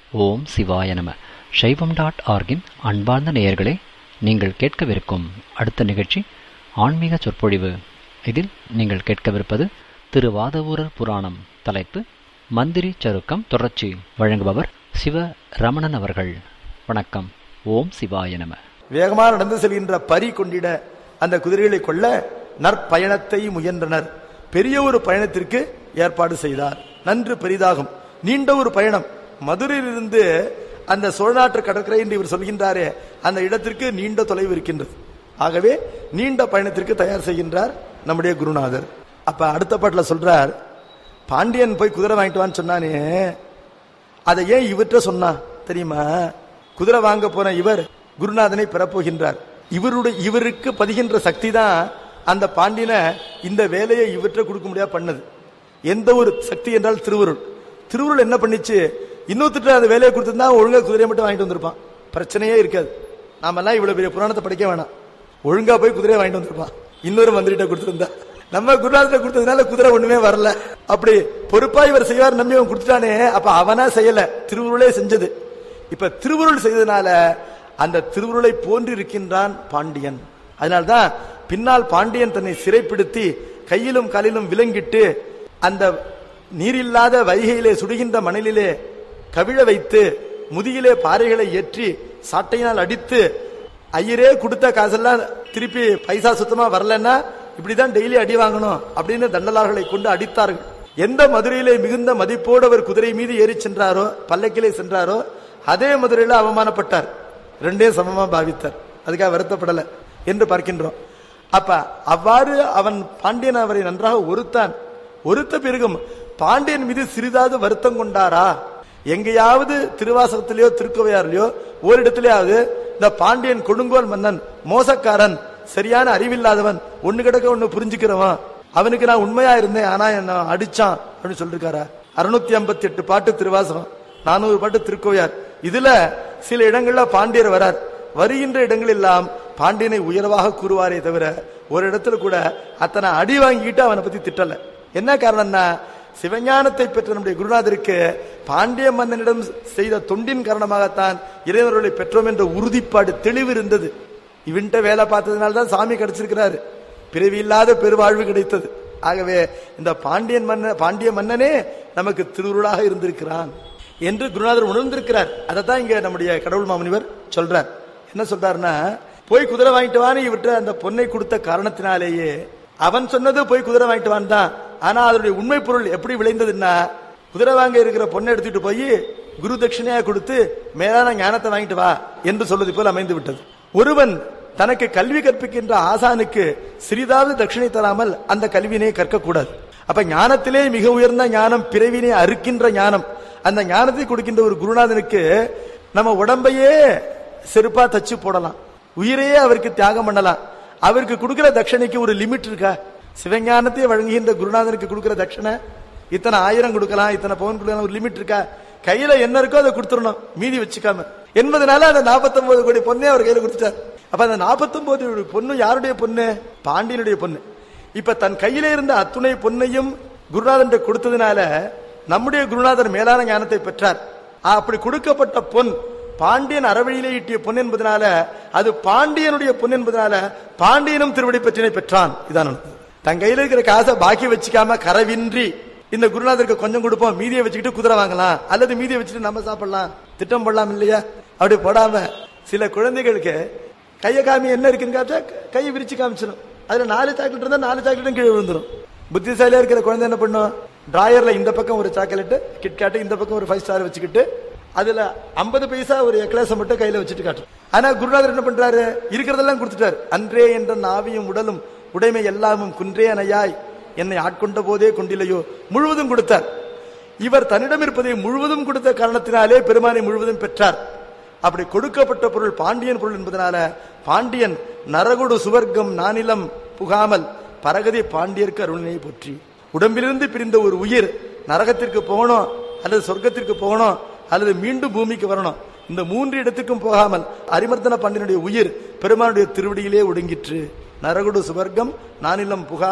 ஓம் சிவாய நம சைவம் டாட் ஆர்கின் அன்பார்ந்த நேயர்களே நீங்கள் கேட்கவிருக்கும் அடுத்த நிகழ்ச்சி ஆன்மீக சொற்பொழிவு இதில் நீங்கள் கேட்கவிருப்பது திரு வாதவூரர் புராணம் தலைப்பு மந்திரி சருக்கம் தொடர்ச்சி வழங்குபவர் சிவ ரமணன் அவர்கள் வணக்கம் ஓம் சிவாய நம வேகமாக நடந்து செல்கின்ற பரி கொண்டிட அந்த குதிரைகளை கொள்ள நற்பயணத்தை முயன்றனர் பெரிய ஒரு பயணத்திற்கு ஏற்பாடு செய்தார் நன்று பெரிதாகும் நீண்ட ஒரு பயணம் மதுரையிலிருந்து அந்த சோழநாட்டு கடற்கரை என்று இவர் சொல்கின்றாரே அந்த இடத்திற்கு நீண்ட தொலைவு இருக்கின்றது ஆகவே நீண்ட பயணத்திற்கு தயார் செய்கின்றார் நம்முடைய குருநாதர் அப்ப அடுத்த பாட்டில் சொல்றார் பாண்டியன் போய் குதிரை வாங்கிட்டு வான்னு சொன்னானே அதை ஏன் இவர்கிட்ட சொன்னா தெரியுமா குதிரை வாங்க போன இவர் குருநாதனை பெறப்போகின்றார் இவருடைய இவருக்கு பதிகின்ற சக்தி தான் அந்த பாண்டியனை இந்த வேலையை இவற்றை கொடுக்க முடியாது பண்ணது எந்த ஒரு சக்தி என்றால் திருவருள் திருவருள் என்ன பண்ணிச்சு இன்னொருத்திட்ட அந்த வேலையை கொடுத்திருந்தா ஒழுங்கா குதிரையை மட்டும் வாங்கிட்டு வந்திருப்பான் பிரச்சனையே இருக்காது நாமெல்லாம் இவ்வளவு பெரிய புராணத்தை படிக்க வேணாம் ஒழுங்கா போய் குதிரையை வாங்கிட்டு வந்திருப்பான் இன்னொரு மந்திரிட்ட கொடுத்திருந்தா நம்ம குருநாதத்தை கொடுத்ததுனால குதிரை ஒண்ணுமே வரல அப்படி பொறுப்பா இவர் செய்வார் நம்பி அவன் கொடுத்துட்டானே அப்ப அவனா செய்யல திருவுருளே செஞ்சது இப்ப திருவுருள் செய்ததுனால அந்த திருவுருளை போன்று இருக்கின்றான் பாண்டியன் அதனால்தான் பின்னால் பாண்டியன் தன்னை சிறைப்படுத்தி கையிலும் காலிலும் விலங்கிட்டு அந்த நீரில்லாத வைகையிலே சுடுகின்ற மணலிலே கவிழ வைத்து முதுகிலே பாறைகளை ஏற்றி சாட்டையினால் அடித்து ஐயரே கொடுத்த காசெல்லாம் திருப்பி பைசா சுத்தமா வரலன்னா இப்படிதான் டெய்லி அடி வாங்கணும் அப்படின்னு தண்டலார்களை கொண்டு அடித்தார்கள் எந்த மதுரையிலே மிகுந்த மதிப்போடு அவர் குதிரை மீது ஏறி சென்றாரோ பல்லக்கிலே சென்றாரோ அதே மதுரையில அவமானப்பட்டார் ரெண்டே சமமா பாவித்தார் அதுக்காக வருத்தப்படல என்று பார்க்கின்றோம் அப்ப அவ்வாறு அவன் பாண்டியன் அவரை நன்றாக ஒருத்தான் ஒருத்த பிறகும் பாண்டியன் மீது சிறிதாவது வருத்தம் கொண்டாரா எங்கேயாவது திருவாசகத்திலேயோ திருக்கோவையாரிலையோ ஓரிடத்திலேயாவது இந்த பாண்டியன் கொடுங்கோல் மன்னன் மோசக்காரன் சரியான அறிவில்லாதவன் ஒண்ணு கிடக்க ஒண்ணு புரிஞ்சுக்கிறவன் அவனுக்கு நான் உண்மையா இருந்தேன் ஆனா என்ன அடிச்சான் அப்படின்னு சொல்லிருக்காரா அறுநூத்தி ஐம்பத்தி எட்டு பாட்டு திருவாசகம் நானூறு பாட்டு திருக்கோவையார் இதுல சில இடங்கள்ல பாண்டியர் வரார் வருகின்ற இடங்கள் எல்லாம் பாண்டியனை உயர்வாக கூறுவாரே தவிர ஒரு இடத்துல கூட அத்தனை அடி வாங்கிட்டு அவனை பத்தி திட்டல என்ன காரணம்னா சிவஞானத்தை பெற்ற நம்முடைய குருநாதருக்கு பாண்டிய மன்னனிடம் செய்த தொண்டின் காரணமாகத்தான் இறைவர்களை பெற்றோம் என்ற உறுதிப்பாடு தெளிவு இருந்தது இவன்ட்ட வேலை பார்த்ததுனால தான் சாமி கிடைச்சிருக்கிறாரு பிறவி இல்லாத பெருவாழ்வு கிடைத்தது ஆகவே இந்த பாண்டியன் மன்ன பாண்டிய மன்னனே நமக்கு திருவுருளாக இருந்திருக்கிறான் என்று குருநாதர் உணர்ந்திருக்கிறார் அதைத்தான் இங்க நம்முடைய கடவுள் மாமுனிவர் சொல்றார் என்ன சொல்றாருன்னா போய் குதிரை வாங்கிட்டு வான்னு இவற்றை அந்த பொன்னை கொடுத்த காரணத்தினாலேயே அவன் சொன்னது போய் குதிரை வாங்கிட்டு வான் தான் ஆனா அதனுடைய உண்மை பொருள் எப்படி விளைந்ததுன்னா குதிரை வாங்க இருக்கிற பொண்ணை எடுத்துட்டு போய் குரு தட்சிணையா கொடுத்து மேலான ஞானத்தை வாங்கிட்டு வா என்று சொல்வது போல் அமைந்து விட்டது ஒருவன் தனக்கு கல்வி கற்பிக்கின்ற ஆசானுக்கு சிறிதாவது தட்சிணை தராமல் அந்த கல்வியினை கற்கக்கூடாது அப்ப ஞானத்திலே மிக உயர்ந்த ஞானம் பிறவினை அறுக்கின்ற ஞானம் அந்த ஞானத்தை கொடுக்கின்ற ஒரு குருநாதனுக்கு நம்ம உடம்பையே செருப்பா தச்சு போடலாம் உயிரையே அவருக்கு தியாகம் பண்ணலாம் அவருக்கு கொடுக்கிற தட்சணைக்கு ஒரு லிமிட் இருக்கா சிவஞானத்தை வழங்குகின்ற குருநாதனுக்கு கொடுக்கிற தட்சணை இத்தனை ஆயிரம் கொடுக்கலாம் இத்தனை பவுன் கொடுக்கலாம் ஒரு லிமிட் இருக்கா கையில என்ன இருக்கோ அதை கொடுத்துடணும் மீதி வச்சுக்காம என்பதனால அந்த நாற்பத்தொன்பது கோடி பொண்ணே அவர் கையில கொடுத்துட்டார் அப்ப அந்த நாற்பத்தொன்பது பொண்ணு யாருடைய பொண்ணு பாண்டியனுடைய பொண்ணு இப்ப தன் கையில இருந்த அத்துணை பொன்னையும் குருநாதன் கொடுத்ததுனால நம்முடைய குருநாதர் மேலான ஞானத்தை பெற்றார் அப்படி கொடுக்கப்பட்ட பொன் பாண்டியன் அறவழியிலே ஈட்டிய பொன் என்பதனால அது பாண்டியனுடைய பொன் என்பதனால பாண்டியனும் திருவடி பற்றினை பெற்றான் இதான் தன் கையில இருக்கிற காசை பாக்கி வச்சுக்காம கரவின்றி இந்த குருநாதருக்கு கொஞ்சம் கொடுப்போம் மீதியை வச்சுக்கிட்டு குதிரை வாங்கலாம் அல்லது மீதியை வச்சுட்டு நம்ம சாப்பிடலாம் திட்டம் போடலாம் இல்லையா அப்படி போடாம சில குழந்தைகளுக்கு கையை காமி என்ன இருக்குன்னு காமிச்சா கையை விரிச்சு காமிச்சிடும் அதுல நாலு சாக்லேட் இருந்தா நாலு சாக்லேட்டும் கீழே விழுந்துரும் புத்திசாலியா இருக்கிற குழந்தை என்ன பண்ணும் டிராயர்ல இந்த பக்கம் ஒரு சாக்லேட் கிட்காட்டு இந்த பக்கம் ஒரு ஃபைவ் ஸ்டார் வச்சுக்கிட்டு அதுல ஐம்பது பைசா ஒரு எக்லாசம் மட்டும் கையில வச்சுட்டு காட்டும் ஆனா குருநாதர் என்ன பண்றாரு இருக்கிறதெல்லாம் கொடுத்துட்டாரு அன்றே என்ற நாவியும் உடலும் உடைமை எல்லாமும் குன்றே அணையாய் என்னை ஆட்கொண்ட போதே கொண்டிலையோ முழுவதும் கொடுத்தார் இவர் தன்னிடம் இருப்பதை முழுவதும் கொடுத்த காரணத்தினாலே பெருமானை முழுவதும் பெற்றார் அப்படி கொடுக்கப்பட்ட பொருள் பாண்டியன் பொருள் என்பதனால பாண்டியன் நரகுடு சுவர்க்கம் நானிலம் புகாமல் பரகதி பாண்டியர்க்கு அருளினை போற்றி உடம்பிலிருந்து பிரிந்த ஒரு உயிர் நரகத்திற்கு போகணும் அல்லது சொர்க்கத்திற்கு போகணும் அல்லது மீண்டும் பூமிக்கு வரணும் இந்த மூன்று இடத்துக்கும் போகாமல் அரிமர்தன பாண்டியனுடைய உயிர் பெருமானுடைய திருவடியிலே ஒடுங்கிற்று நரகுடு சுவர்க்கம் நானிலம் புகாமல்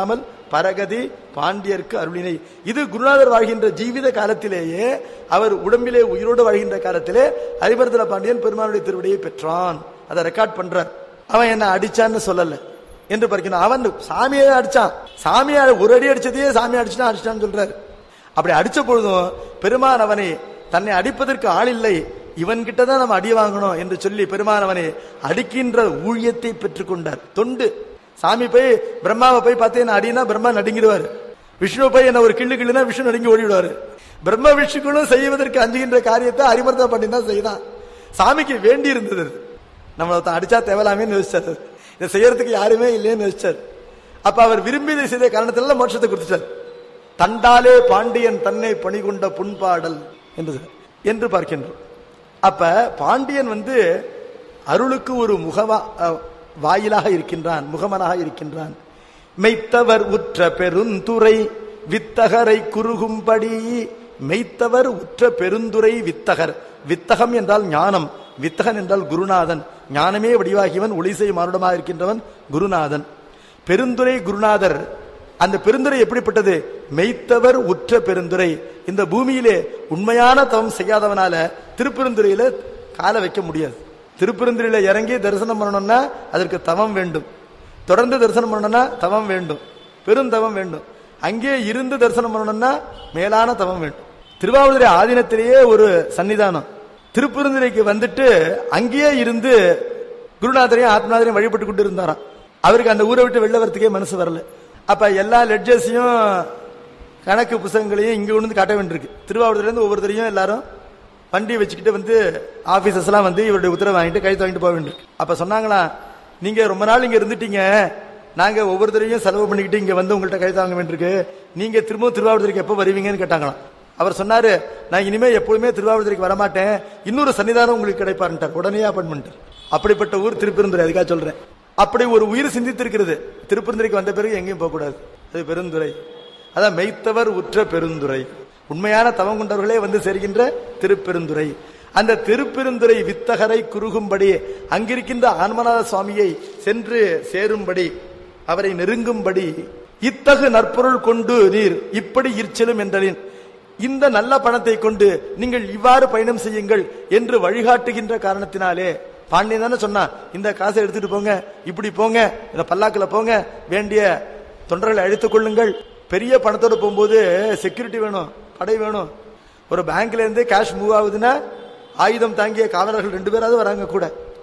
பரகதி பாண்டியர்க்கு அருளினை இது குருநாதர் வாழ்கின்ற ஜீவித காலத்திலேயே அவர் உடம்பிலே உயிரோடு வாழ்கின்ற காலத்திலே ஹரிபரதன பாண்டியன் பெருமானுடைய திருவடியை பெற்றான் அதை ரெக்கார்ட் பண்றார் அவன் என்ன அடிச்சான்னு சொல்லல என்று பார்க்கணும் அவன் சாமியை அடிச்சான் சாமியை ஒரு அடி அடிச்சதையே சாமி அடிச்சுட்டான் அடிச்சிட்டான்னு சொல்றாரு அப்படி அடிச்ச பொழுதும் பெருமான் அவனை தன்னை அடிப்பதற்கு ஆள் இல்லை இவன் கிட்டதான் நம்ம அடி வாங்கணும் என்று சொல்லி பெருமான் அவனை அடிக்கின்ற ஊழியத்தை பெற்றுக்கொண்டார் தொண்டு சாமி போய் பிரம்மாவை போய் பார்த்து என்ன அடினா பிரம்மா நடுங்கிடுவார் விஷ்ணு போய் என்ன ஒரு கிள்ளு கிள்ளுனா விஷ்ணு நடுங்கி ஓடிவிடுவாரு பிரம்ம விஷ்ணுக்களும் செய்வதற்கு அஞ்சுகின்ற காரியத்தை அரிமர்த்தம் பண்ணி தான் செய்தான் சாமிக்கு வேண்டி இருந்தது அது. நம்மள ஒருத்தன் அடிச்சா தேவலாமே யோசிச்சார் இதை செய்யறதுக்கு யாருமே இல்லைன்னு யோசிச்சார் அப்ப அவர் விரும்பியதை செய்த காரணத்தினால மோட்சத்தை கொடுத்துட்டார் தண்டாலே பாண்டியன் தன்னை பணிகொண்ட புண்பாடல் என்று என்று பார்க்கின்றோம் அப்ப பாண்டியன் வந்து அருளுக்கு ஒரு முகவா அஹ், வாயிலாக இருக்கின்றான் முகமனாக இருக்கின்றான் மெய்த்தவர் உற்ற பெருந்துரை வித்தகரை குறுகும்படி மெய்த்தவர் உற்ற பெருந்துரை வித்தகர் வித்தகம் என்றால் ஞானம் வித்தகன் என்றால் குருநாதன் ஞானமே வடிவாகியவன் ஒளிசை மானுடமாக இருக்கின்றவன் குருநாதன் பெருந்துரை குருநாதர் அந்த பெருந்துரை எப்படிப்பட்டது மெய்த்தவர் உற்ற பெருந்துரை இந்த பூமியிலே உண்மையான தவம் செய்யாதவனால திருப்பெருந்துறையில காலை வைக்க முடியாது திருப்பெருந்துறையில இறங்கி தரிசனம் பண்ணணும்னா அதற்கு தவம் வேண்டும் தொடர்ந்து தரிசனம் பண்ணணும்னா தவம் வேண்டும் பெருந்தவம் வேண்டும் அங்கே இருந்து தரிசனம் பண்ணணும்னா மேலான தவம் வேண்டும் திருவாவூதுரை ஆதீனத்திலேயே ஒரு சன்னிதானம் திருப்பெருந்துறைக்கு வந்துட்டு அங்கேயே இருந்து குருநாதரையும் ஆத்மநாதரையும் வழிபட்டு கொண்டு இருந்தாராம் அவருக்கு அந்த ஊரை விட்டு வெளில வரத்துக்கே மனசு வரல அப்ப எல்லா லெட்ஜஸையும் கணக்கு புத்தகங்களையும் இங்க கொண்டு வந்து காட்ட வேண்டியிருக்கு திருவாவூர்ல இருந்து ஒவ்வொருத்தரையும் எல்லாரும் வண்டி வச்சுக்கிட்டு வந்து ஆபீசர்ஸ் எல்லாம் வந்து இவருடைய உத்தரவு வாங்கிட்டு கைத்து வாங்கிட்டு போக வேண்டியிருக்கு அப்ப சொன்னாங்களா நீங்க ரொம்ப நாள் இங்க இருந்துட்டீங்க நாங்க ஒவ்வொருத்தரையும் செலவு பண்ணிக்கிட்டு இங்க வந்து உங்கள்ட்ட கைத்து வாங்க வேண்டியிருக்கு நீங்க திரும்பவும் திருவாவூருக்கு எப்போ வருவீங்கன்னு கேட்டாங்களாம் அவர் சொன்னாரு நான் இனிமே எப்பொழுதுமே திருவாவூருக்கு வரமாட்டேன் இன்னொரு சன்னிதானம் உங்களுக்கு கிடைப்பாருன்ட்டார் உடனே அப்பாயின்மெண்ட் அப்படிப்பட்ட ஊர் திருப்பெருந்துறை அதுக்காக சொல்றேன் அப்படி ஒரு உயிர் சிந்தித்திருக்கிறது திருப்பெருந்துறைக்கு வந்த பிறகு எங்கேயும் போகக்கூடாது அது பெருந்துறை அதான் மெய்த்தவர் உற்ற பெருந்துறை உண்மையான தவம் கொண்டவர்களே வந்து சேர்கின்ற திருப்பெருந்துறை அந்த திருப்பெருந்துறை வித்தகரை குறுகும்படி அங்கிருக்கின்ற ஆன்மநாத சுவாமியை சென்று சேரும்படி அவரை நெருங்கும்படி இத்தகு நற்பொருள் கொண்டு நீர் இப்படி இற்செலும் என்றலின் இந்த நல்ல பணத்தை கொண்டு நீங்கள் இவ்வாறு பயணம் செய்யுங்கள் என்று வழிகாட்டுகின்ற காரணத்தினாலே பாண்டியன் தானே சொன்னா இந்த காசை எடுத்துட்டு போங்க இப்படி போங்க இந்த பல்லாக்குல போங்க வேண்டிய தொண்டர்களை அழைத்துக் கொள்ளுங்கள் பெரிய பணத்தோட போகும்போது செக்யூரிட்டி வேணும் படை வேணும் ஒரு பேங்க்ல இருந்து கேஷ் மூவ் ஆகுதுன்னா ஆயுதம் தாங்கிய காவலர்கள் ரெண்டு பேராவது வராங்க கூட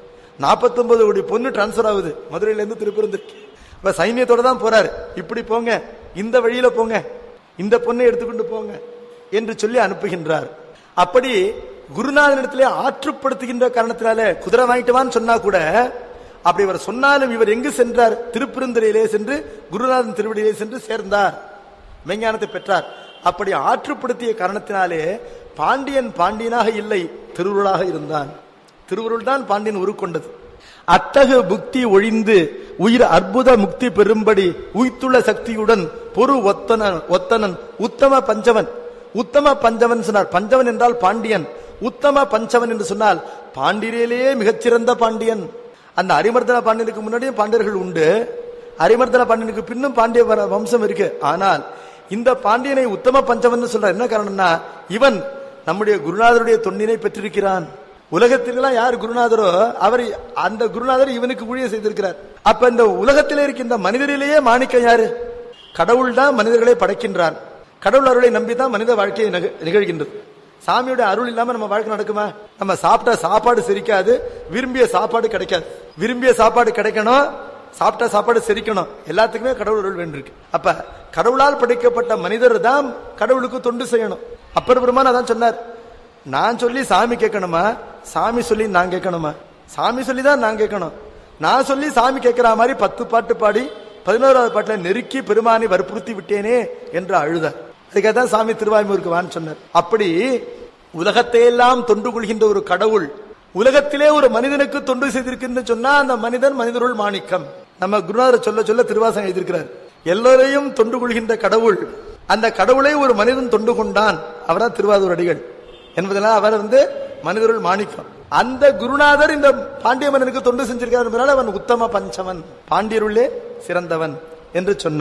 49 கோடி பொண்ணு டிரான்ஸ்பர் ஆகுது மதுரையில இருந்து திருப்பூருக்கு இப்ப சைன்யத்தோட தான் போறாரு இப்படி போங்க இந்த வழியில போங்க இந்த பொண்ணை எடுத்துக்கொண்டு போங்க என்று சொல்லி அனுப்புகின்றார் அப்படி குருநாதனிடத்திலே ஆற்றுப்படுத்துகின்ற காரணத்தினால குதிரை வாங்கிட்டுவான்னு சொன்னா கூட அப்படி இவர் சொன்னாலும் இவர் எங்கு சென்றார் திருப்பெருந்துறையிலே சென்று குருநாதன் திருவடியிலே சென்று சேர்ந்தார் மெஞ்ஞானத்தை பெற்றார் அப்படி ஆற்றுப்படுத்திய காரணத்தினாலே பாண்டியன் பாண்டியனாக இல்லை திருவுருளாக இருந்தான் திருவுருள் தான் பாண்டியன் உருக்கொண்டது அத்தகு புக்தி ஒழிந்து உயிர் அற்புத முக்தி பெறும்படி உய்த்துள்ள சக்தியுடன் பொறு ஒத்தனன் ஒத்தனன் உத்தம பஞ்சவன் உத்தம பஞ்சவன் சொன்னார் பஞ்சவன் என்றால் பாண்டியன் உத்தம பஞ்சவன் என்று சொன்னால் பாண்டியரிலேயே மிகச்சிறந்த பாண்டியன் அந்த அரிமர்தன பாண்டியனுக்கு முன்னாடியும் பாண்டியர்கள் உண்டு அரிமர்தன பாண்டியனுக்கு பின்னும் பாண்டிய வர- வம்சம் இருக்கு ஆனால் இந்த பாண்டியனை உத்தம பஞ்சவன் சொல்ற என்ன காரணம்னா இவன் நம்முடைய குருநாதருடைய தொண்டினை பெற்றிருக்கிறான் உலகத்திலெல்லாம் யார் குருநாதரோ அவர் அந்த குருநாதர் இவனுக்கு ஊழியம் செய்திருக்கிறார் அப்ப இந்த உலகத்திலே இருக்கின்ற மனிதரிலேயே மாணிக்கம் யாரு கடவுள் தான் மனிதர்களை படைக்கின்றான் கடவுள் அருளை நம்பி தான் மனித வாழ்க்கையை நிக- நிகழ்கின்றது சாமியோட அருள் இல்லாம நம்ம வாழ்க்கை நடக்குமா நம்ம சாப்பிட்ட சாப்பாடு செரிக்காது விரும்பிய சாப்பாடு கிடைக்காது விரும்பிய சாப்பாடு கிடைக்கணும் சாப்பிட்ட சாப்பாடு செரிக்கணும் எல்லாத்துக்குமே கடவுள் அருள் வேண்டியிருக்கு அப்ப கடவுளால் படைக்கப்பட்ட மனிதர் தான் கடவுளுக்கு தொண்டு செய்யணும் அப்பர் பெருமான் அதான் சொன்னார் நான் சொல்லி சாமி கேட்கணுமா சாமி சொல்லி நான் கேட்கணுமா சாமி சொல்லி தான் நான் கேட்கணும் நான் சொல்லி சாமி கேட்கிற மாதிரி பத்து பாட்டு பாடி பதினோராவது பாட்டுல நெருக்கி பெருமானை வற்புறுத்தி விட்டேனே என்று அழுதார் அதுக்காக தான் சாமி திருவாய்மூருக்கு வான்னு சொன்னார் அப்படி உலகத்தையெல்லாம் தொண்டு கொள்கின்ற ஒரு கடவுள் உலகத்திலே ஒரு மனிதனுக்கு தொண்டு செய்திருக்குன்னு சொன்னா அந்த மனிதன் மனிதருள் மாணிக்கம் நம்ம குருநாதர் சொல்ல சொல்ல திருவாசகம் எழுதியிருக்கிறார் எல்லோரையும் தொண்டு கொள்கின்ற கடவுள் அந்த கடவுளை ஒரு மனிதன் தொண்டு கொண்டான் அவரா திருவாதூர் அடிகள் என்பதனால அவர் வந்து மனிதருள் மாணிக்கம் அந்த குருநாதர் இந்த பாண்டிய மன்னனுக்கு தொண்டு செஞ்சிருக்கார் என்பதனால அவன் உத்தம பஞ்சவன் பாண்டியருள்ளே சிறந்தவன் என்று சொன்னார்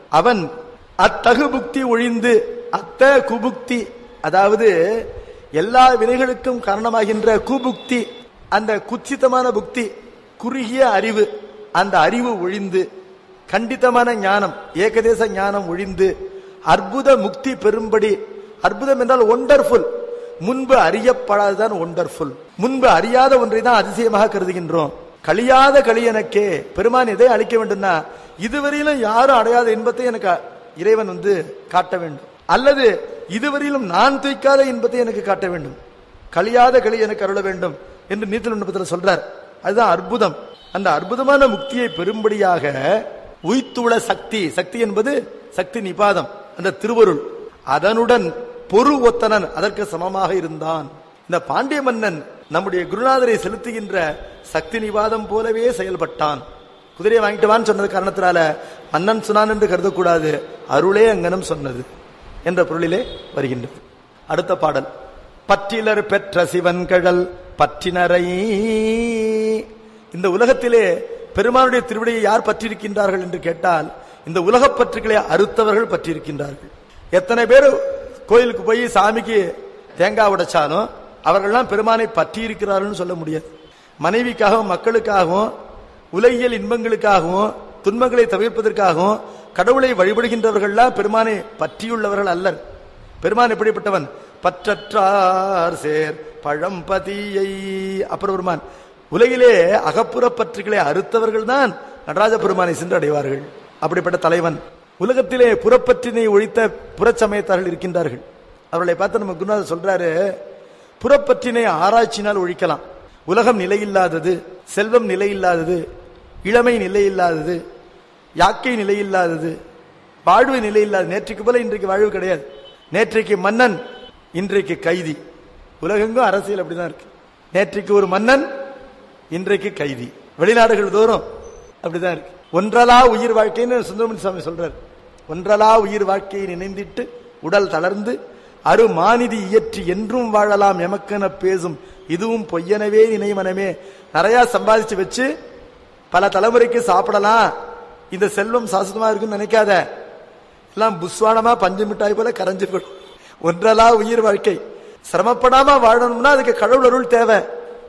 அவன் அத்தகு புக்தி ஒழிந்து அத்த குபுக்தி அதாவது எல்லா வினைகளுக்கும் காரணமாகின்ற குபுக்தி அந்த குச்சிதமான புக்தி குறுகிய அறிவு அந்த அறிவு ஒழிந்து கண்டித்தமான ஞானம் ஏகதேச ஞானம் ஒழிந்து அற்புத முக்தி பெறும்படி அற்புதம் என்றால் ஒண்டர்ஃபுல் முன்பு அறியப்படாததான் ஒண்டர்ஃபுல் முன்பு அறியாத ஒன்றை தான் அதிசயமாக கருதுகின்றோம் கழியாத களியனக்கே பெருமான் எதை அழிக்க வேண்டும்னா இதுவரையிலும் யாரும் அடையாத இன்பத்தை எனக்கு இறைவன் வந்து காட்ட வேண்டும் அல்லது இதுவரையிலும் நான் துய்க்காத இன்பத்தை எனக்கு காட்ட வேண்டும் கழியாத களி எனக்கு அருள வேண்டும் என்று நீத்தல் விண்ணப்பத்தில் சொல்றார் அதுதான் அற்புதம் அந்த அற்புதமான முக்தியை பெறும்படியாக உய்த்துள சக்தி சக்தி என்பது சக்தி நிபாதம் அந்த திருவருள் அதனுடன் பொறு ஒத்தனன் அதற்கு சமமாக இருந்தான் இந்த பாண்டிய மன்னன் நம்முடைய குருநாதரை செலுத்துகின்ற சக்தி நிவாதம் போலவே செயல்பட்டான் குதிரையை வாங்கிட்டு வான்னு சொன்னது காரணத்தினால மன்னன் சொன்னான் என்று கருதக்கூடாது அருளே அங்கனம் சொன்னது என்ற பொருளிலே வருகின்றது அடுத்த பாடல் பற்றிலர் பெற்ற சிவன் கழல் பற்றினரை இந்த உலகத்திலே பெருமானுடைய திருவிடையை யார் பற்றியிருக்கின்றார்கள் என்று கேட்டால் இந்த உலகப் பற்றுக்களை அறுத்தவர்கள் பற்றியிருக்கின்றார்கள் எத்தனை பேர் கோயிலுக்கு போய் சாமிக்கு தேங்காய் உடைச்சாலும் அவர்கள்லாம் பெருமானை பற்றி இருக்கிறார்கள் சொல்ல முடியாது மனைவிக்காகவும் மக்களுக்காகவும் உலகியல் இன்பங்களுக்காகவும் துன்பங்களை தவிர்ப்பதற்காகவும் கடவுளை வழிபடுகின்றவர்கள்லாம் பெருமானை பற்றியுள்ளவர்கள் அல்லர் பெருமான் எப்படிப்பட்டவன் பற்றற்றார் சேர் பழம்பதியை அப்புறம் பெருமான் உலகிலே அகப்புற பற்றுகளை அறுத்தவர்கள் தான் நடராஜ பெருமானை சென்று அடைவார்கள் அப்படிப்பட்ட தலைவன் உலகத்திலே புறப்பற்றினை ஒழித்த புறச்சமயத்தார்கள் இருக்கின்றார்கள் அவர்களை பார்த்து நம்ம குருநாதர் சொல்றாரு புறப்பற்றினை ஆராய்ச்சினால் ஒழிக்கலாம் உலகம் நிலையில்லாதது செல்வம் நிலையில்லாதது இளமை நிலையில்லாதது யாக்கை நிலையில்லாதது வாழ்வு நிலையில்லாதது நேற்றைக்கு போல இன்றைக்கு வாழ்வு கிடையாது நேற்றைக்கு மன்னன் இன்றைக்கு கைதி உலகெங்கும் அரசியல் அப்படிதான் இருக்கு நேற்றைக்கு ஒரு மன்னன் இன்றைக்கு கைதி வெளிநாடுகள் தோறும் அப்படிதான் இருக்கு ஒன்றலா உயிர் வாழ்க்கைன்னு சுந்தரமணி சுவாமி சொல்றார் ஒன்றலா உயிர் வாழ்க்கையை நினைந்திட்டு உடல் தளர்ந்து அரு மாநிதி இயற்றி என்றும் வாழலாம் எமக்கென பேசும் இதுவும் பொய்யனவே நினைவனமே நிறைய சம்பாதிச்சு வச்சு பல தலைமுறைக்கு சாப்பிடலாம் இந்த செல்வம் சாஸ்வதமா இருக்குன்னு நினைக்காத எல்லாம் புஸ்வானமா பஞ்சு மிட்டாய் போல கரைஞ்சு போடும் ஒன்றலா உயிர் வாழ்க்கை சிரமப்படாம வாழணும்னா அதுக்கு கடவுள் அருள் தேவை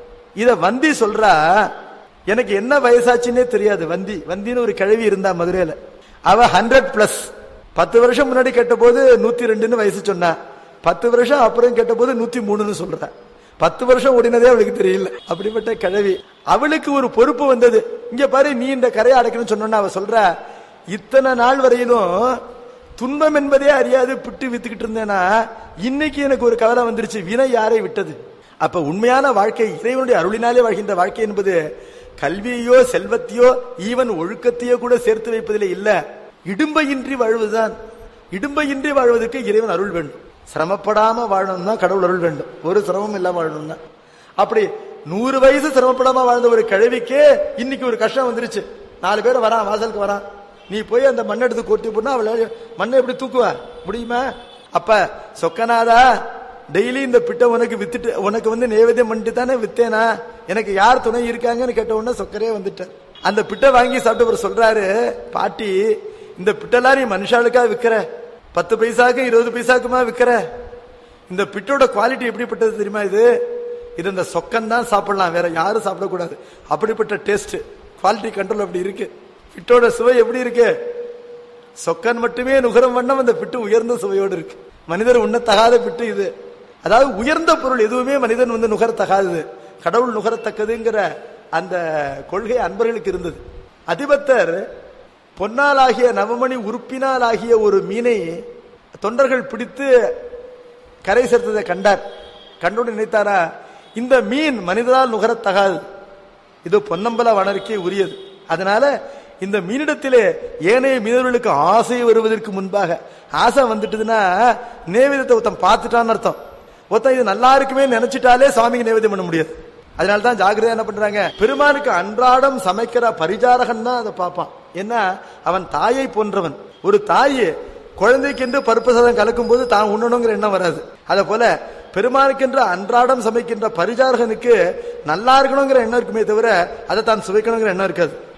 இத வந்தி சொல்றா எனக்கு என்ன வயசாச்சுன்னே தெரியாது வந்தி வந்தின்னு ஒரு கிழவி இருந்தா மதுரையில அவ ஹண்ட்ரட் பிளஸ் பத்து வருஷம் முன்னாடி கேட்ட போது நூத்தி ரெண்டுன்னு வயசு சொன்னா பத்து வருஷம் அப்புறம் கேட்ட போது நூத்தி மூணுன்னு சொல்ற பத்து வருஷம் ஓடினதே அவளுக்கு தெரியல அப்படிப்பட்ட கிழவி அவளுக்கு ஒரு பொறுப்பு வந்தது இங்க பாரு நீ இந்த கரையை அடைக்கணும்னு சொன்னா அவ சொல்ற இத்தனை நாள் வரையிலும் துன்பம் என்பதே அறியாது பிட்டு வித்துக்கிட்டு இருந்தேனா இன்னைக்கு எனக்கு ஒரு கவலை வந்துருச்சு வினை யாரை விட்டது அப்ப உண்மையான வாழ்க்கை இறைவனுடைய அருளினாலே வாழ்கின்ற வாழ்க்கை என்பது கல்வியையோ செல்வத்தையோ ஈவன் ஒழுக்கத்தையோ கூட சேர்த்து வைப்பதிலே இல்ல இடும்பையின்றி வாழ்வதுதான் இடும்பையின்றி வாழ்வதற்கு இறைவன் அருள் வேண்டும் சிரமப்படாம வாழணும்னா கடவுள் அருள் வேண்டும் ஒரு சிரமம் இல்லாம வாழணும்னா அப்படி நூறு வயசு சிரமப்படாம வாழ்ந்த ஒரு கிழவிக்கே இன்னைக்கு ஒரு கஷ்டம் வந்துருச்சு நாலு பேர் வரான் வாசலுக்கு வரான் நீ போய் அந்த மண்ணை எடுத்து கொட்டி போனா அவளை மண்ணை எப்படி தூக்குவ முடியுமா அப்ப சொக்கநாதா டெய்லி இந்த பிட்டை உனக்கு வித்துட்டு உனக்கு வந்து நைவேத்தியம் பண்ணிட்டு தானே வித்தேனா எனக்கு யார் துணை இருக்காங்கன்னு கேட்ட உடனே சொக்கரே வந்துட்டார் அந்த பிட்டை வாங்கி சாப்பிட்டு அவர் சொல்றாரு பாட்டி இந்த பிட்டெல்லாம் நீ மனுஷாளுக்கா விக்கிற பத்து பைசாக்கு இருபது பைசாக்குமா விக்கிற இந்த பிட்டோட குவாலிட்டி எப்படிப்பட்டது தெரியுமா இது இது இந்த சொக்கன் தான் சாப்பிடலாம் வேற யாரும் சாப்பிடக்கூடாது அப்படிப்பட்ட டேஸ்ட் குவாலிட்டி கண்ட்ரோல் அப்படி இருக்கு பிட்டோட சுவை எப்படி இருக்கு சொக்கன் மட்டுமே நுகரம் வண்ணம் அந்த பிட்டு உயர்ந்த சுவையோடு இருக்கு மனிதர் உண்ணத்தகாத பிட்டு இது அதாவது உயர்ந்த பொருள் எதுவுமே மனிதன் வந்து நுகரத்தகாதது கடவுள் நுகரத்தக்கதுங்கிற அந்த கொள்கை அன்பர்களுக்கு இருந்தது அதிபத்தர் பொன்னாலாகிய நவமணி உறுப்பினாலாகிய ஒரு மீனை தொண்டர்கள் பிடித்து கரை சேர்த்ததை கண்டார் கண்டோடு நினைத்தாரா இந்த மீன் மனிதரால் நுகரத்தகாது இது பொன்னம்பல வனருக்கே உரியது அதனால இந்த மீனிடத்திலே ஏனைய மீனவர்களுக்கு ஆசை வருவதற்கு முன்பாக ஆசை வந்துட்டுதுன்னா நேவேதத்தை ஒருத்தன் பார்த்துட்டான்னு அர்த்தம் ஒருத்தன் இது நல்லா இருக்குமே நினைச்சிட்டாலே சுவாமிக்கு நேவேதம் பண்ண முடியாது அதனால தான் ஜாகிரதையா என்ன பண்றாங்க பெருமானுக்கு அன்றாடம் சமைக்கிற பரிஜாரகன் தான் அதை பார்ப்பான் ஏன்னா அவன் தாயை போன்றவன் ஒரு தாய் குழந்தைக்கு என்று பருப்பு சாதம் கலக்கும் போது தான் உண்ணணுங்கிற எண்ணம் வராது அத போல பெருமானுக்கென்று அன்றாடம் சமைக்கின்ற பரிஜாரகனுக்கு நல்லா இருக்கணுங்கிற எண்ணம் இருக்குமே தவிர அதை தான் சுவைக்கணுங்கிற எண்ணம் இருக்காது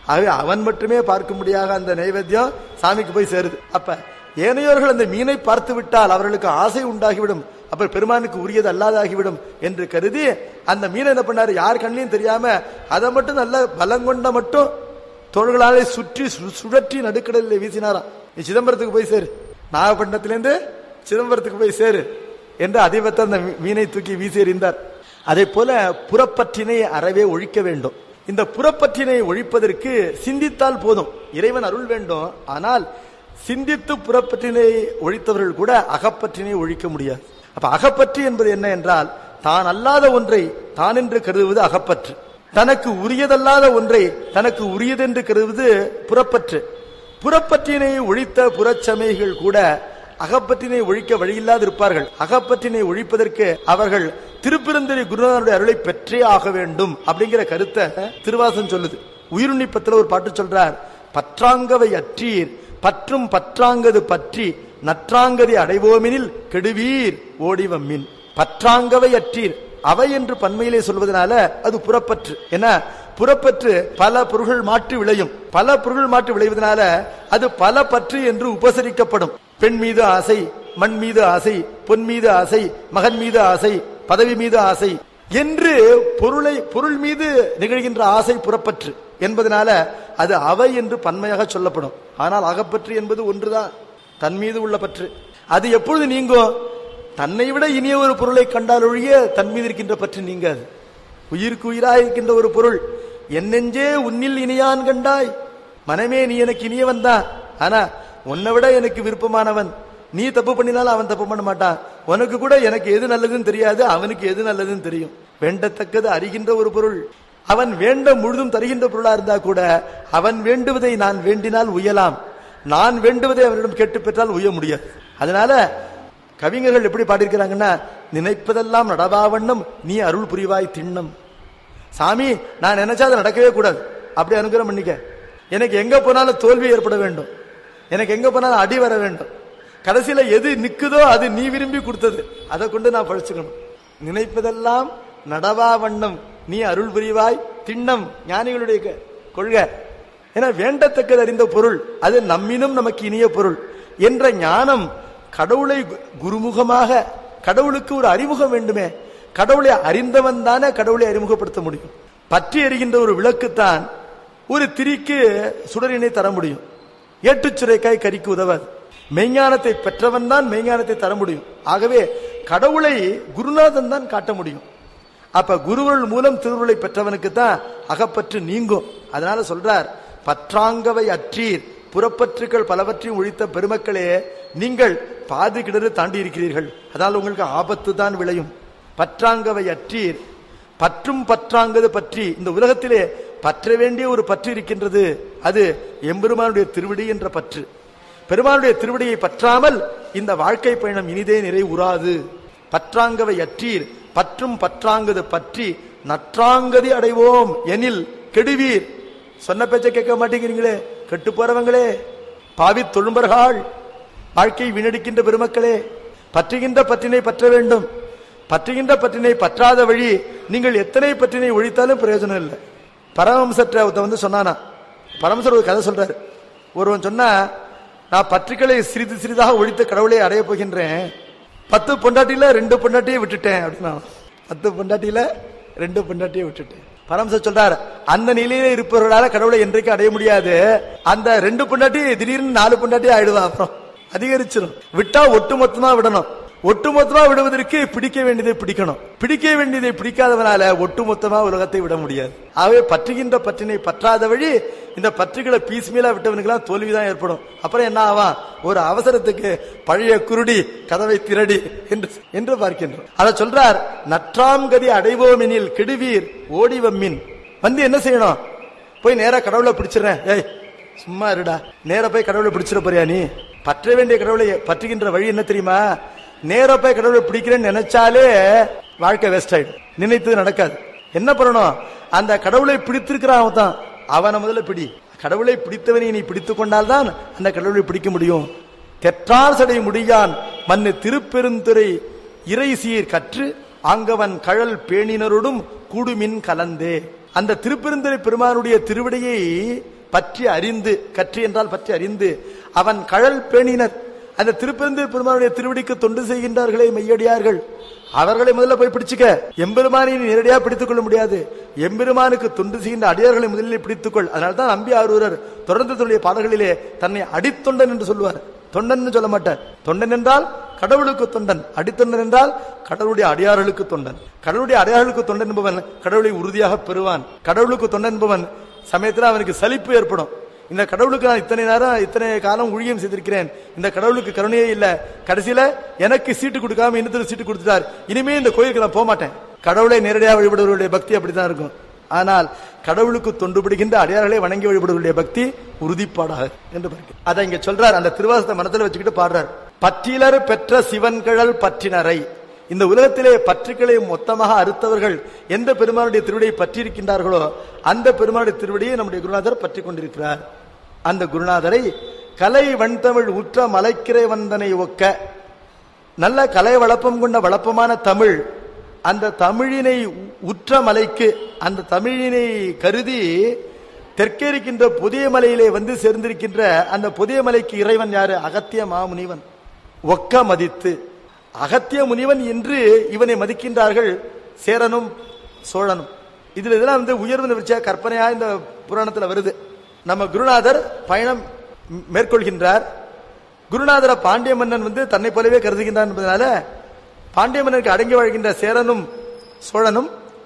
ஆகவே அவன் மட்டுமே பார்க்க முடியாத அந்த நைவேத்தியம் சாமிக்கு போய் சேருது அப்ப ஏனையோர்கள் அந்த மீனை பார்த்து விட்டால் அவர்களுக்கு ஆசை உண்டாகிவிடும் அப்ப பெருமானுக்கு உரியது அல்லாதாகிவிடும் என்று கருதி அந்த மீனை என்ன பண்ணாரு யார் கண்ணையும் தெரியாம அதை மட்டும் நல்ல பலங்கொண்ட மட்டும் தோள்களாலே சுற்றி சு- சுழற்றி நடுக்கடலில் வீசினாராம் நீ சிதம்பரத்துக்கு போய் சேரு நாகப்பட்டினத்திலிருந்து சிதம்பரத்துக்கு போய் சேரு என்று அதிபத்த அந்த மீ- மீனை தூக்கி வீசி எறிந்தார் அதே போல புறப்பற்றினை அறவே ஒழிக்க வேண்டும் இந்த புறப்பற்றினை ஒழிப்பதற்கு சிந்தித்தால் போதும் இறைவன் அருள் வேண்டும் ஆனால் சிந்தித்து புறப்பற்றினை ஒழித்தவர்கள் கூட அகப்பற்றினை ஒழிக்க முடியாது அப்ப அகப்பற்று என்பது என்ன என்றால் தான் அல்லாத ஒன்றை தான் என்று கருதுவது அகப்பற்று தனக்கு உரியதல்லாத ஒன்றை தனக்கு உரியதென்று கருதுவது புறப்பற்று புறப்பற்றினை ஒழித்த புறச்சமைகள் கூட அகப்பற்றினை ஒழிக்க வழியில்லாது இருப்பார்கள் அகப்பற்றினை ஒழிப்பதற்கு அவர்கள் திருப்பெருந்தரி குருநாதருடைய அருளை பெற்றே ஆக வேண்டும் அப்படிங்கிற கருத்தை திருவாசன் சொல்லுது உயிருண்ணிப்பத்துல ஒரு பாட்டு சொல்றார் பற்றாங்கவை அற்றீர் பற்றும் பற்றாங்கது பற்றி நற்றாங்கதை அடைவோமெனில் கெடுவீர் ஓடிவம்மின் பற்றாங்கவை அற்றீர் அவை என்று பன்மையிலே சொல்வதனால அது புறப்பற்று என்ன புறப்பற்று பல பொருள்கள் மாற்றி விளையும் பல பொருள்கள் மாற்றி விளைவதனால அது பல பற்று என்று உபசரிக்கப்படும் பெண் மீது ஆசை மண் மீது ஆசை பொன் மீது ஆசை மகன் மீது ஆசை பதவி மீது ஆசை என்று பொருளை பொருள் மீது நிகழ்கின்ற ஆசை புறப்பற்று என்பதனால அது அவை என்று பன்மையாக சொல்லப்படும் ஆனால் அகப்பற்று என்பது ஒன்றுதான் தன் மீது உள்ள பற்று அது எப்பொழுது நீங்கும் தன்னை விட இனிய ஒரு பொருளை கண்டால் ஒழிய தன் மீது இருக்கின்ற பற்று நீங்காது உயிருக்கு உயிராய் இருக்கின்ற ஒரு பொருள் என் நெஞ்சே உன்னில் இனியான் கண்டாய் மனமே நீ எனக்கு இனியவன் தான் ஆனா உன்னை விட எனக்கு விருப்பமானவன் நீ தப்பு பண்ணினாலும் அவன் தப்பு பண்ண மாட்டான் உனக்கு கூட எனக்கு எது நல்லதுன்னு தெரியாது அவனுக்கு எது நல்லதுன்னு தெரியும் வேண்டத்தக்கது அறிகின்ற ஒரு பொருள் அவன் வேண்ட முழுதும் தருகின்ற பொருளா இருந்தா கூட அவன் வேண்டுவதை நான் வேண்டினால் உயலாம் நான் வேண்டுவதை அவனிடம் கேட்டு பெற்றால் உய முடியாது அதனால கவிஞர்கள் எப்படி பாடியிருக்கிறாங்கன்னா நினைப்பதெல்லாம் நடவாவண்ணம் நீ அருள் புரிவாய் திண்ணம் சாமி நான் நினைச்சா அது நடக்கவே கூடாது அப்படி அனுகிரகம் பண்ணிக்க எனக்கு எங்க போனாலும் தோல்வி ஏற்பட வேண்டும் எனக்கு எங்க போனாலும் அடி வர வேண்டும் கடைசியில எது நிக்குதோ அது நீ விரும்பி கொடுத்தது அதை கொண்டு நான் பழிச்சுக்கணும் நினைப்பதெல்லாம் நடவா வண்ணம் நீ அருள் புரிவாய் திண்ணம் ஞானிகளுடைய க- கொள்கை ஏன்னா வேண்டத்தக்கது அறிந்த பொருள் அது நம்மினும் நமக்கு இனிய பொருள் என்ற ஞானம் கடவுளை கு- குருமுகமாக கடவுளுக்கு ஒரு அறிமுகம் வேண்டுமே கடவுளை அறிந்தவன் தானே கடவுளை அறிமுகப்படுத்த முடியும் பற்றி எறிகின்ற ஒரு விளக்குத்தான் ஒரு திரிக்கு சுடரினை தர முடியும் ஏட்டுச் சுரைக்காய் கறிக்கு உதவாது மெய்ஞானத்தை பெற்றவன் தான் மெய்ஞானத்தை தர முடியும் ஆகவே கடவுளை குருநாதன் தான் காட்ட முடியும் அப்ப குருவருள் மூலம் திருவுருளை பெற்றவனுக்கு தான் அகப்பற்று நீங்கும் அதனால சொல்றார் பற்றாங்கவை அற்றீர் புறப்பற்றுக்கள் பலவற்றையும் ஒழித்த பெருமக்களே நீங்கள் பாதி கிணறு தாண்டி இருக்கிறீர்கள் அதனால் உங்களுக்கு ஆபத்து தான் விளையும் பற்றாங்கவை அற்றீர் பற்றும் பற்றாங்கது பற்றி இந்த உலகத்திலே பற்ற வேண்டிய ஒரு பற்று இருக்கின்றது அது எம்பெருமானுடைய திருவடி என்ற பற்று பெருமானுடைய திருவடியை பற்றாமல் இந்த வாழ்க்கை பயணம் இனிதே நிறைவுறாது பற்றாங்கவை அற்றீர் பற்றும் பற்றாங்கது பற்றி நற்றாங்கதி அடைவோம் எனில் கெடுவீர் சொன்ன பேச்சை கேட்க மாட்டேங்கிறீங்களே கெட்டு போறவங்களே பாவி தொழும்பர்கள் வாழ்க்கை வீணடிக்கின்ற பெருமக்களே பற்றுகின்ற பற்றினை பற்ற வேண்டும் பற்றுகின்ற பற்றினை பற்றாத வழி நீங்கள் எத்தனை பற்றினை ஒழித்தாலும் பிரயோஜனம் இல்லை பரமஹம்சற்ற ஒருத்தன் வந்து சொன்னானா பரமசர் ஒரு கதை சொல்றாரு ஒருவன் சொன்னா நான் பற்றுக்களை சிறிது சிறிதாக ஒழித்து கடவுளை அடைய போகின்றேன் பத்து பொண்டாட்டியில ரெண்டு பொண்டாட்டியை விட்டுட்டேன் அப்படின்னா பத்து பொண்டாட்டியில ரெண்டு பொண்டாட்டியை விட்டுட்டேன் பரமசர் சொல்றாரு அந்த நிலையில இருப்பவர்களால கடவுளை என்றைக்கு அடைய முடியாது அந்த ரெண்டு பொண்டாட்டி திடீர்னு நாலு பொண்டாட்டி ஆயிடுவா அப்புறம் அதிகரிச்சிடும் விட்டா ஒட்டு மொத்தமா விடணும் ஒட்டு மொத்தமா விடுவதற்கு பிடிக்க வேண்டியதை பிடிக்கணும் பிடிக்க வேண்டியதை பிடிக்காதவனால ஒட்டு மொத்தமா உலகத்தை விட முடியாது ஆகவே பற்றுகின்ற பற்றினை பற்றாத வழி இந்த பற்றுகளை பீஸ் மீலா விட்டவனுக்கெல்லாம் தோல்விதான் ஏற்படும் அப்புறம் என்ன ஆவான் ஒரு அவசரத்துக்கு பழைய குருடி கதவை திரடி என்று என்று பார்க்கின்றோம் அதை சொல்றார் நற்றாம் கதி அடைவோமெனில் கெடுவீர் ஓடிவம்மின் வந்து என்ன செய்யணும் போய் நேரா கடவுளை பிடிச்சிடுறேன் ஏய் சும்மா இருடா நேரா போய் கடவுளை பிடிச்சிட போறியா நீ பற்ற வேண்டிய கடவுளை பற்றுகின்ற வழி என்ன தெரியுமா நேரா போய் கடவுளை பிடிக்கிறேன்னு நினைச்சாலே வாழ்க்கை வேஸ்ட் ஆயிடும் நினைத்தது நடக்காது என்ன பண்ணணும் அந்த கடவுளை பிடித்திருக்கிறான் அவன் தான் அவனை முதல்ல பிடி கடவுளை பிடித்தவனை நீ பிடித்துக் கொண்டால்தான் அந்த கடவுளை பிடிக்க முடியும் தெற்றார் சடை முடியான் மண்ணு திருப்பெருந்துறை இறை சீர் கற்று ஆங்கவன் கழல் பேணினருடும் கூடுமின் கலந்தே அந்த திருப்பெருந்துறை பெருமானுடைய திருவிடையை பற்றி அறிந்து கற்றி என்றால் பற்றி அறிந்து அவன் கழல் பேணினர் அந்த திருப்பெருந்துறை பெருமானுடைய திருவடிக்கு தொண்டு செய்கின்றார்களே மெய்யடியார்கள் அவர்களை முதல்ல போய் பிடிச்சுக்க எம்பெருமானை நீ நேரடியா பிடித்துக் கொள்ள முடியாது எம்பெருமானுக்கு தொண்டு செய்கின்ற அடியார்களை முதலில் பிடித்துக்கொள் அதனால தான் நம்பி ஆரூரர் தொடர்ந்து தன்னுடைய பாடல்களிலே தன்னை அடித்தொண்டன் என்று சொல்லுவார் தொண்டன் சொல்ல மாட்டார் தொண்டன் என்றால் கடவுளுக்கு தொண்டன் அடித்தொண்டன் என்றால் கடவுளுடைய அடியார்களுக்கு தொண்டன் கடவுளுடைய அடியார்களுக்கு தொண்டன் என்பவன் கடவுளை உறுதியாக பெறுவான் கடவுளுக்கு தொண்டன் என்பவன் சமயத்தில் அவனுக்கு சலிப்பு ஏற்படும் இந்த கடவுளுக்கு நான் இத்தனை நேரம் இத்தனை காலம் ஊழியம் செய்திருக்கிறேன் இந்த கடவுளுக்கு கருணையே இல்ல கடைசியில எனக்கு சீட்டு கொடுக்காம இன்னொரு சீட்டு கொடுத்துட்டார் இனிமே இந்த கோயிலுக்கு நான் போக மாட்டேன் கடவுளை நேரடியாக வழிபடுவர்களுடைய பக்தி அப்படித்தான் இருக்கும் ஆனால் கடவுளுக்கு தொண்டுபிடிக்கின்ற அடியார்களை வணங்கி வழிபடுவர்களுடைய பக்தி உறுதிப்பாடாக என்று பார்க்கிறேன். அதை இங்க சொல்றார் அந்த திருவாசத்தை மனத்தில் வச்சுக்கிட்டு பாடுறார் பற்றிலர் பெற்ற சிவன்கழல் பற்றினரை இந்த உலகத்திலே பற்றுக்களை மொத்தமாக அறுத்தவர்கள் எந்த பெருமானுடைய திருவடியை பற்றியிருக்கின்றார்களோ அந்த பெருமானுடைய திருவடியை நம்முடைய குருநாதர் பற்றி கொண்டிருக்கிறார் அந்த குருநாதரை கலை வண்தமிழ் உற்ற மலைக்கிறை வந்தனை ஒக்க நல்ல கலை வளப்பம் கொண்ட வளப்பமான தமிழ் அந்த தமிழினை உற்ற மலைக்கு அந்த தமிழினை கருதி தெற்கே இருக்கின்ற புதிய மலையிலே வந்து சேர்ந்திருக்கின்ற அந்த புதிய மலைக்கு இறைவன் யாரு அகத்திய மாமுனிவன் ஒக்க மதித்து அகத்திய முனிவன் என்று இவனை மதிக்கின்றார்கள் சேரனும் சோழனும் இதுல இதெல்லாம் வந்து உயர்வு நிகழ்ச்சியா கற்பனையா இந்த புராணத்துல வருது நம்ம குருநாதர் பயணம் ம்- மேற்கொள்கின்றார் குருநாதர பாண்டிய மன்னன் வந்து தன்னை போலவே கருதுகின்றான் என்பதனால பாண்டிய மன்னனுக்கு அடங்கி வாழ்கின்ற சேரனும் சோழனும்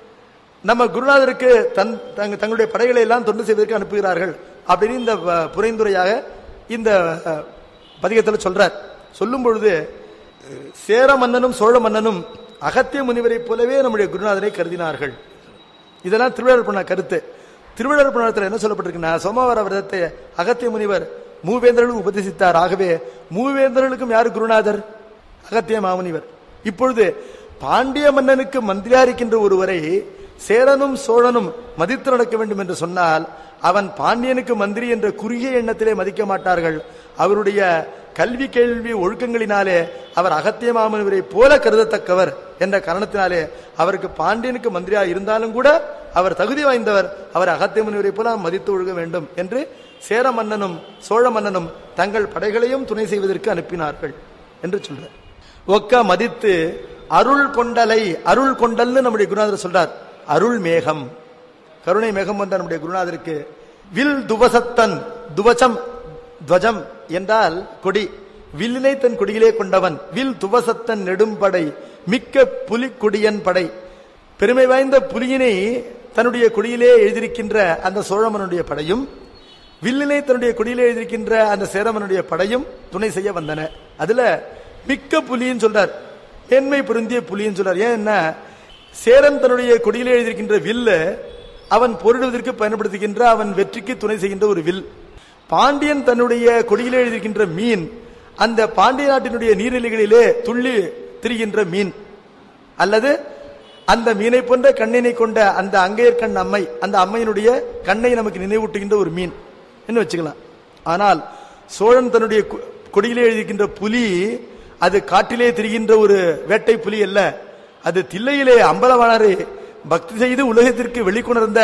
நம்ம குருநாதருக்கு தன் தங்க- தங்களுடைய படைகளை எல்லாம் தொண்டு செய்வதற்கு அனுப்புகிறார்கள் அப்படின்னு இந்த அஹ், புரைந்துரையாக இந்த அஹ், பதிகத்தில் சொல்றார் சொல்லும் பொழுது அஹ், சேர மன்னனும் சோழ மன்னனும் அகத்திய முனிவரைப் போலவே நம்முடைய குருநாதரை கருதினார்கள் இதெல்லாம் திருவிழர் பண்ண கருத்து திருவிழர் புராணத்தில் என்ன சொல்லப்பட்டிருக்குன்னா சோமவார விரதத்தை அகத்திய முனிவர் மூவேந்தர்களுக்கு உபதேசித்தார் ஆகவே மூவேந்தர்களுக்கும் யார் குருநாதர் அகத்திய மாமுனிவர் இப்பொழுது பாண்டிய மன்னனுக்கு மந்திரியா இருக்கின்ற ஒருவரை சேரனும் சோழனும் மதித்து நடக்க வேண்டும் என்று சொன்னால் அவன் பாண்டியனுக்கு மந்திரி என்ற குறுகிய எண்ணத்திலே மதிக்க மாட்டார்கள் அவருடைய கல்வி கேள்வி ஒழுக்கங்களினாலே அவர் அகத்திய மாமுனிவரை போல கருதத்தக்கவர் என்ற காரணத்தினாலே அவருக்கு பாண்டியனுக்கு மந்திரியா இருந்தாலும் கூட அவர் தகுதி வாய்ந்தவர் அவர் அகத்திய முனிவரை போல மதித்து ஒழுக வேண்டும் என்று சேர மன்னனும் சோழ மன்னனும் தங்கள் படைகளையும் துணை செய்வதற்கு அனுப்பினார்கள் என்று சொல்றார் ஒக்க மதித்து அருள் கொண்டலை அருள் கொண்டல்னு நம்முடைய குருநாதர் சொல்றார் அருள் மேகம் கருணை மேகம் வந்த நம்முடைய குருநாதருக்கு வில் துவசத்தன் துவசம் துவஜம் என்றால் கொடி வில்லினை தன் கொடியிலே கொண்டவன் வில் துவசத்தன் நெடும்படை மிக்க புலிக்கொடியன் படை பெருமை வாய்ந்த புலியினை தன்னுடைய கொடியிலே எழுதியிருக்கின்ற அந்த சோழமனுடைய படையும் வில்லினை தன்னுடைய கொடியிலே எழுதியிருக்கின்ற அந்த சேரமனுடைய படையும் துணை செய்ய வந்தன அதுல மிக்க புலின்னு சொல்றார் மேன்மை பொருந்திய புலின்னு சொல்றார் ஏன் என்ன சேரன் தன்னுடைய கொடியிலே எழுதியிருக்கின்ற வில்லு அவன் போரிடுவதற்கு பயன்படுத்துகின்ற அவன் வெற்றிக்கு துணை செய்கின்ற ஒரு வில் பாண்டியன் தன்னுடைய கொடியிலே எழுதியிருக்கின்ற மீன் அந்த பாண்டிய நாட்டினுடைய நீர்நிலைகளிலே துள்ளி திரிகின்ற மீன் அல்லது அந்த மீனை போன்ற கண்ணினை கொண்ட அந்த அங்கையர் கண் அம்மை அந்த அம்மையினுடைய கண்ணை நமக்கு நினைவூட்டுகின்ற ஒரு மீன் என்று வச்சுக்கலாம் ஆனால் சோழன் தன்னுடைய கொ- கொடியிலே எழுதியிருக்கின்ற புலி அது காட்டிலே திரிகின்ற ஒரு வேட்டை புலி அல்ல அது தில்லையிலே அம்பலவாணரை பக்தி செய்து உலகத்திற்கு வெளிக்கொணர்ந்த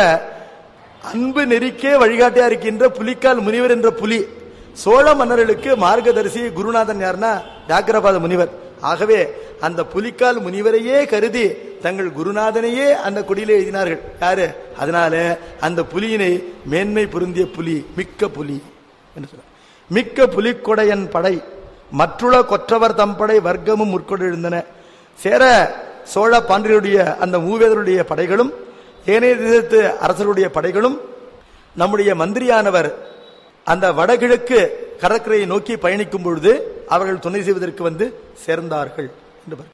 அன்பு நெறிக்கே வழிகாட்டியா இருக்கின்ற புலிக்கால் முனிவர் என்ற புலி சோழ மன்னர்களுக்கு மார்க்கதரிசி குருநாதன் யாருன்னா வியாக்கிரபாத முனிவர் ஆகவே அந்த புலிக்கால் முனிவரையே கருதி தங்கள் குருநாதனையே அந்த கொடியிலே எழுதினார்கள் யாரு அதனால அந்த புலியினை மேன்மை பொருந்திய புலி மிக்க புலி என்று சொல்றார் மிக்க புலிக்கொடையன் படை மற்றுள்ள கொற்றவர் தம்படை வர்க்கமும் முற்கொண்டு எழுந்தன சேர சோழ பாண்டியருடைய அந்த மூவேதருடைய படைகளும் ஏனைய தேசத்து அரசருடைய படைகளும் நம்முடைய மந்திரியானவர் அந்த வடகிழக்கு கடற்கரையை நோக்கி பயணிக்கும் பொழுது அவர்கள் துணை செய்வதற்கு வந்து சேர்ந்தார்கள் என்று பார்க்கிறோம்.